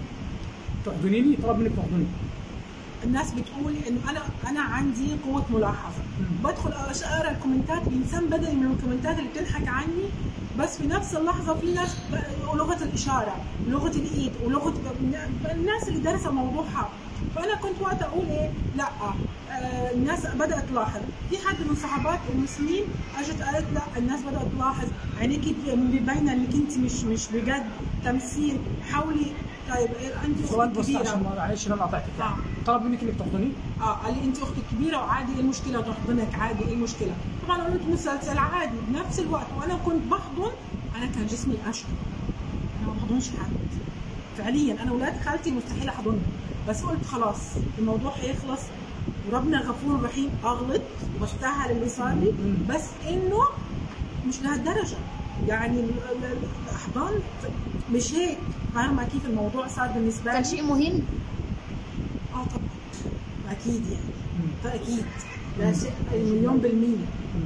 تحضنيني طلب منك تحضني الناس بتقول انه انا انا عندي قوه ملاحظه بدخل أش- اقرا الكومنتات الانسان بدل من الكومنتات اللي بتضحك عني بس في نفس اللحظه في ناس ب- ولغه الاشاره ولغه الايد ولغه الناس اللي دارسه موضوعها فانا كنت وقت اقول ايه لا آه الناس بدات تلاحظ في حد من صحابات المسلمين اجت قالت لا الناس بدات تلاحظ عينيكي باينه انك انت مش مش بجد تمثيل حاولي طيب إيه، انت سؤال أختك بس كبيرة. عشان ما- معلش إن انا قطعتك آه. طلب منك انك تحضني اه قال لي انت اختي كبيره وعادي ايه المشكله تحضنك عادي ايه المشكله طبعا قلت مسلسل عادي بنفس الوقت وانا كنت بحضن انا كان جسمي اشقى انا ما بحضنش حد فعليا انا ولاد خالتي مستحيل احضنهم بس قلت خلاص الموضوع هيخلص وربنا غفور رحيم اغلط واستاهل اللي صار لي بس انه مش لهالدرجه يعني ال- ال- الاحضان مش هيك فاهمه كيف الموضوع صار بالنسبه كان لي شيء مهم اه طبعا اكيد يعني تاكيد لا شيء مليون بالمية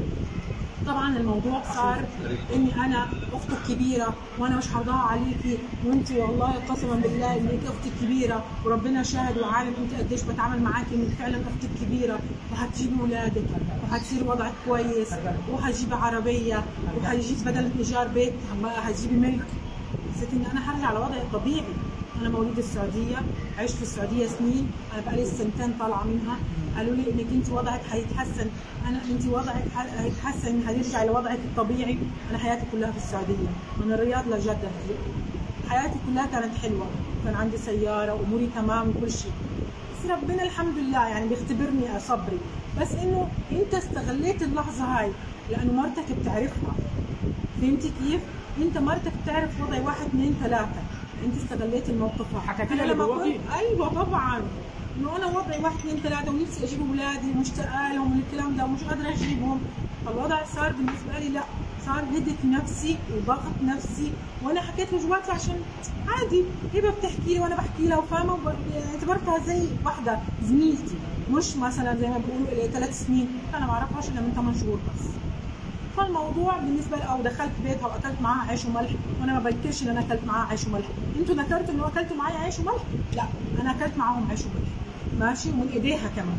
طبعا الموضوع صار اني انا اختك كبيره وانا مش هضاع عليكي وانت والله قسما بالله انك اختي كبيره وربنا شاهد وعالم انت قديش بتعامل معاكي انك فعلا اختك كبيره وهتجيبي اولادك وهتصير وضعك كويس وهتجيبي عربيه وهتجيب بدل ايجار بيت هتجيبي ملك حسيت ان انا هرجع لوضعي الطبيعي انا مواليد السعوديه عشت في السعوديه سنين انا بقالي سنتين طالعه منها قالوا لي انك انت وضعك هيتحسن انا انت وضعك ح- هيتحسن هيرجع لوضعك الطبيعي انا حياتي كلها في السعوديه من الرياض لجده حياتي كلها كانت حلوه كان عندي سياره واموري تمام وكل شيء بس ربنا الحمد لله يعني بيختبرني صبري بس انه انت استغليت اللحظه هاي لانه مرتك بتعرفها فهمتي كيف؟ انت مرتك بتعرف وضعي واحد اثنين ثلاثه انت استغليت الموقف حكيت أنا لها اللي لما جواكي؟ كنت ايوه طبعا انه انا وضعي واحد اثنين ثلاثه ونفسي اجيب اولادي ومشتاقه لهم والكلام ده ومش قادره اجيبهم فالوضع صار بالنسبه لي لا صار هدت نفسي وضغط نفسي وانا حكيت له جواتي عشان عادي هبه بتحكي لي وانا بحكي لها وفاهمه وب- اعتبرتها زي واحده زميلتي مش مثلا زي ما بيقولوا إلي ثلاث سنين انا ما اعرفهاش الا من ثمان شهور بس فالموضوع بالنسبه لي او دخلت بيتها واكلت معاها عيش وملح وانا ما بنكرش ان انا اكلت معاها عيش وملح انتوا ذكرتوا انه اكلتوا معايا عيش وملح لا انا اكلت معاهم عيش وملح ماشي ومن ايديها كمان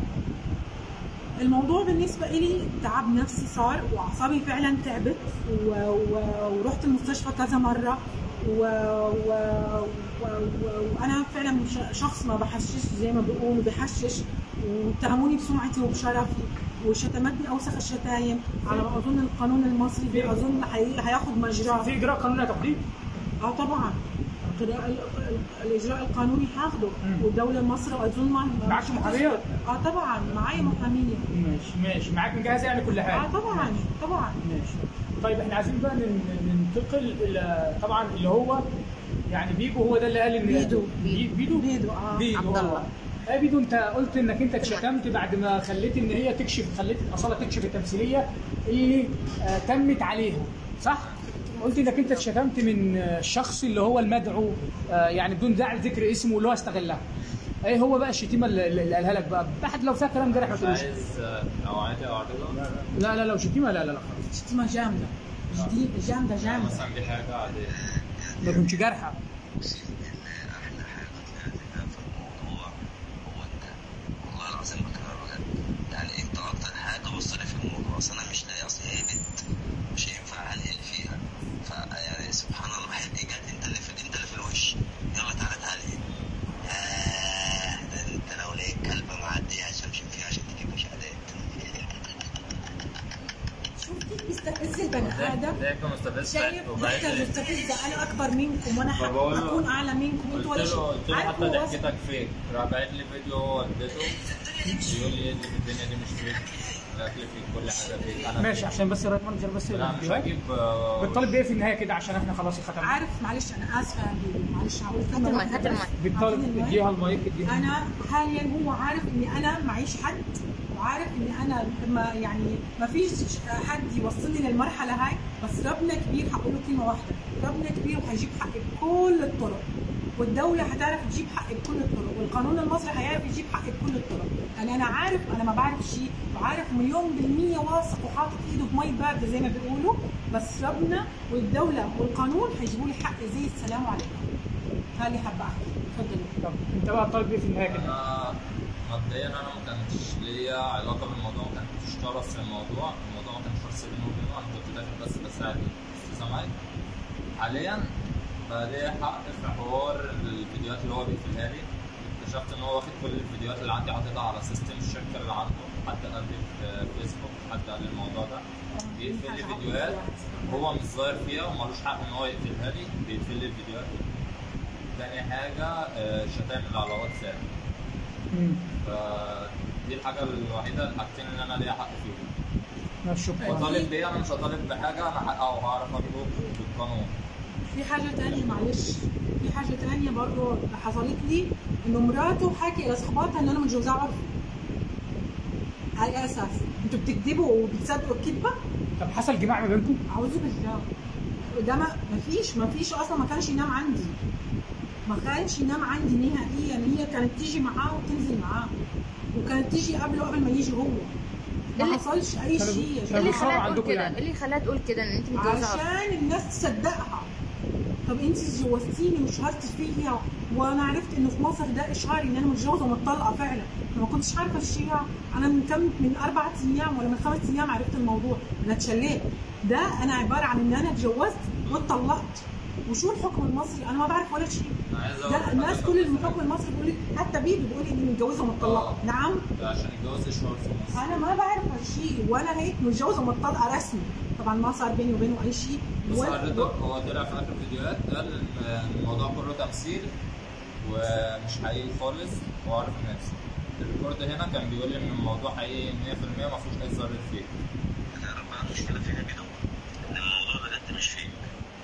الموضوع بالنسبة لي تعب نفسي صار وأعصابي فعلا تعبت و... و... ورحت المستشفى كذا مرة و... و... و... و... وأنا فعلا ش- شخص ما بحشش زي ما بيقولوا بحشش واتهموني بسمعتي وبشرفي وشتمتني أوسخ الشتايم على ما أظن القانون المصري أظن هي... هياخد مجراه في اجراء قانوني يا تقديم اه طبعا القراءة ال- ال- الاجراء القانوني هاخده مم. والدوله مصر اظن ما معكش مش محامية؟ هتسكت. اه طبعا معايا محاميه ماشي ماشي معاك مجهزه يعني كل حاجه اه طبعا طبعا ماشي طيب احنا عايزين بقى نن- ننتقل الى طبعا اللي هو يعني بيجو هو ده اللي قال ان بيدو. بي- بيدو بيدو اه بيدو عبد الله. آه. اه بيدو انت قلت انك انت اتشتمت بعد ما خليت ان هي تكشف خليت اصاله تكشف التمثيليه اللي آه تمت عليها صح؟ قلت انك انت اتشتمت من آه، الشخص اللي هو المدعو آه يعني بدون داعي لذكر اسمه اللي هو استغلها. ايه هو بقى الشتيمه اللي اللي قالها لك بقى؟ بحد لو فيها كلام جارح ما مش تقولوش. عايز آه، لو عادي او عادي لا لا لو شتيمه لا لا لا خلاص شتيمه جامده جديد جامده جامده مثلا دي حاجه عاديه ما تكونش جارحه. بصي ان احلى حاجه طلعت في الموضوع هو انت والله العظيم بكلمك بجد يعني انت اكتر حاجه وصلت في الموضوع اصل انا مش لاقي اصل هي بنت مش هينفع انقل فيها فيعني سبحان الله الواحد اجت انت اللي في انت اللي في الوش يلا تعالى تعالى آه ده انت لو لقيت كلبه معديه هتشمشم فيها عشان تجيب مشاهدات شفتي بيستفز البني ادم ده كان مستفز شايف وبعت دكتور لي مستفزه انا اكبر منكم وانا فبقول له- هكون اعلى منكم قلت انتوا ولا له شيء قلت له عارف حتى هو ضحكتك فيك راح باعت لي فيديو هو اديته بيقول لي ايه اللي في الدنيا دي مش فيك الاكل فيك كل حاجه فيك انا ماشي فيك. عشان بس الرايت مانجر بس لا مش الفيديوهات. هجيب آه، بتطالب بايه في النهايه كده عشان احنا خلاص ختمنا عارف معلش انا اسفه يا بيبي معلش هقول هات كلمه المايك واحدة هات بس. المايك بتطالب عارفين المايك؟ اديها المايك اديها انا حاليا هو عارف اني انا معيش حد وعارف اني انا ما يعني ما فيش حد يوصلني للمرحله هاي بس ربنا كبير هقول له كلمه واحده ربنا كبير وهيجيب حقي بكل الطرق والدولة هتعرف تجيب حقي بكل الطرق والقانون المصري هيعرف يجيب حقي بكل الطرق يعني أنا عارف أنا ما بعرف شيء وعارف مليون بالمية واثق وحاطط إيده في مي باردة زي ما بيقولوا بس ربنا والدولة والقانون هيجيبوا لي حقي زي السلام عليكم هذه حابة أحكي تفضلوا طب انت بقى طالب ايه في النهايه كده؟ انا مبدئيا انا ما كانش ليا علاقه بالموضوع ما كنتش طرف في الموضوع الموضوع ما كانش شخصي بيني وبينه انا كنت داخل بس بساعد الاستاذه مايك حاليا بقى ليا حق في حوار الفيديوهات اللي هو بيقفلها لي اكتشفت ان هو واخد كل الفيديوهات اللي عندي حاططها على سيستم الشركه اللي عنده حد قال لي في فيسبوك حد قال لي الموضوع ده بيقفل لي فيديوهات هو مش ظاهر فيها ومالوش حق ان هو يقفلها لي بيقفل لي الفيديوهات دي تاني حاجه آه، شتائم اللي على واتساب مم. فدي الحاجه الوحيده الحاجتين اللي انا ليا حق فيهم ماشي شكرا وطالب بيه انا مش هطالب بحاجه انا حقها وهعرف اطلب بالقانون في حاجة تانية معلش في حاجة تانية برضه حصلت لي إنه مراته حكي لصحباتها إن أنا متجوزاه عرفي على أي أساس؟ أنتوا بتكذبوا وبتصدقوا الكذبة؟ طب حصل جماع ما بينكم؟ أعوذ بالله ده ما ما فيش ما فيش أصلا ما كانش ينام عندي ما كانش ينام عندي نهائيا هي كانت تيجي معاه وتنزل معاه وكانت تيجي قبله قبل ما يجي هو ما اللي- حصلش أي كانوا- شيء يا كانوا اللي جماعة. بيصوروا خلاها تقول عندكم كده يعني. اللي خلاها تقول كده ان انت متجوزه عرفي عشان الناس تصدقها طب انت جوزتيني وشهرت فيا وانا عرفت انه في مصر ده اشهار ان انا متجوزه ومطلقه فعلا انا ما كنتش عارفه الشيء ده. انا من كم من اربع ايام ولا من خمس ايام عرفت الموضوع انا اتشليت ده انا عباره عن ان انا اتجوزت واتطلقت وشو الحكم المصري انا ما بعرف ولا شيء انا عايز اقول ده لك الناس حاجة كل بس- الحكم المصري بيقول لي حتى بيبي بيقول لي اني متجوزه ومطلقه آه. نعم ده عشان يتجوز اشهر في مصر انا ما بعرف هالشيء وانا هيك متجوزه ومطلقه رسمي طبعا ما صار بيني وبينه اي شيء بص ولا- حضرتك هو طلع في اخر فيديوهات قال ان الموضوع كله تمثيل ومش حقيقي خالص وعارف الناس الريكورد هنا كان بيقول لي ان الموضوع حقيقي 100% ما فيهوش اي ذره فيك انا ربنا المشكله فينا كده ان الموضوع بجد مش فيك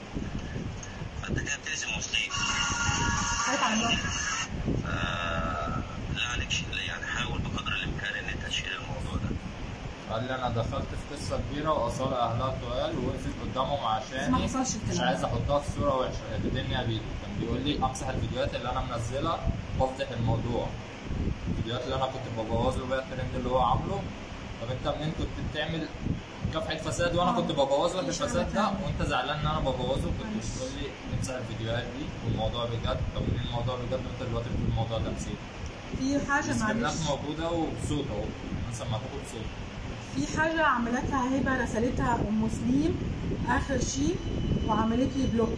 فانت كده بتلزم مسلم خايف على النار. ف لا عليك شيء يعني حاول بقدر الامكان ان انت تشيل الموضوع ده قال لي انا دخلت في قصه كبيره واصاله اهلها تقال ووقفت قدامهم عشاني ما حصلش الكلام مش ده. عايز احطها في صوره وحشه الدنيا بيدو كان بيقول لي امسح الفيديوهات اللي انا منزلها وافضح الموضوع الفيديوهات اللي انا كنت ببوظ له بيها الترند اللي هو عامله طب انت منين كنت بتعمل كافحه فساد وانا كنت ببوظ لك الفساد ده وانت زعلان ان انا ببوظه كنت بتقول لي امسح الفيديوهات دي والموضوع بجد طب منين الموضوع بجد وانت دلوقتي بتقول الموضوع تمثيل في حاجه السكرينات معلش موجوده وبصوت اهو انا سمعتكم بصوت في حاجه عملتها هبه رسلتها ام مسلم اخر شيء وعملت لي بلوك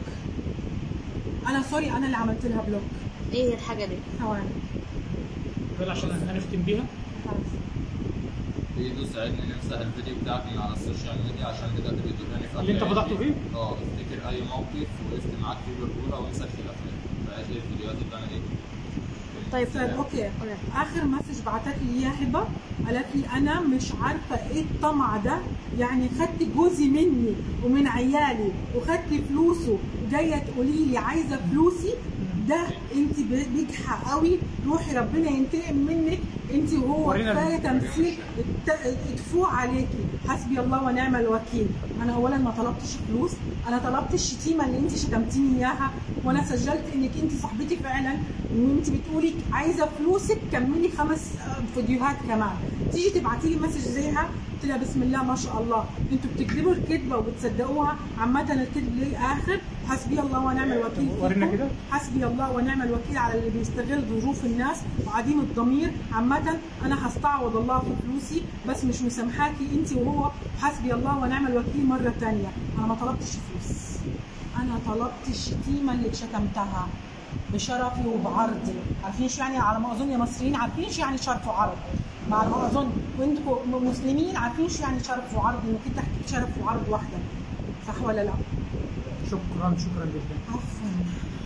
انا سوري انا اللي عملت لها بلوك ايه هي الحاجه دي ثواني دول عشان هنختم بيها خلاص. بيدو ساعدني نمسح الفيديو بتاعك من على السوشيال ميديا عشان بجد بيضرني في اللي انت أخلاقي. فضحته فيه؟ اه افتكر اي موقف وقفت معاك فيه برجوله وانسى الخلافات قالت لي الفيديوهات اللي انا ايه طيب طيب اوكي اخر مسج بعتت لي اياه هبه قالت لي انا مش عارفه ايه الطمع ده يعني خدت جوزي مني ومن عيالي وخدت فلوسه وجايه تقولي لي عايزه فلوسي ده انت بجحة قوي روحي ربنا ينتقم منك انت وهو ورينا كفايه الفيديو. تمثيل ات- اتفوق عليكي حسبي الله ونعم الوكيل انا اولا ما طلبتش فلوس انا طلبت الشتيمه اللي انت شتمتيني اياها وانا سجلت انك انت صاحبتي فعلا وانت بتقولي عايزه فلوسك كملي خمس آه، فيديوهات كمان تيجي تبعتي لي مسج زيها قلت لها بسم الله ما شاء الله انتوا بتكذبوا الكذبه وبتصدقوها عامه الكذب ليه اخر حسبي الله ونعم الوكيل ورينا فيكم. كده. حسبي الله ونعم الوكيل على اللي بيستغل ظروف الناس وعديم الضمير عامة أنا هستعوض الله في فلوسي بس مش مسامحاكي أنت وهو حسبي الله ونعم الوكيل مرة تانية أنا ما طلبتش فلوس أنا طلبت الشتيمة اللي شتمتها بشرفي وبعرضي عارفين شو يعني على ما أظن يا مصريين عارفين شو يعني شرف وعرض على ما أظن وأنتم مسلمين عارفين شو يعني شرف وعرض إنك أنت تحكي بشرف وعرض واحدة صح ولا لا؟ شكرا شكرا جدا عفوا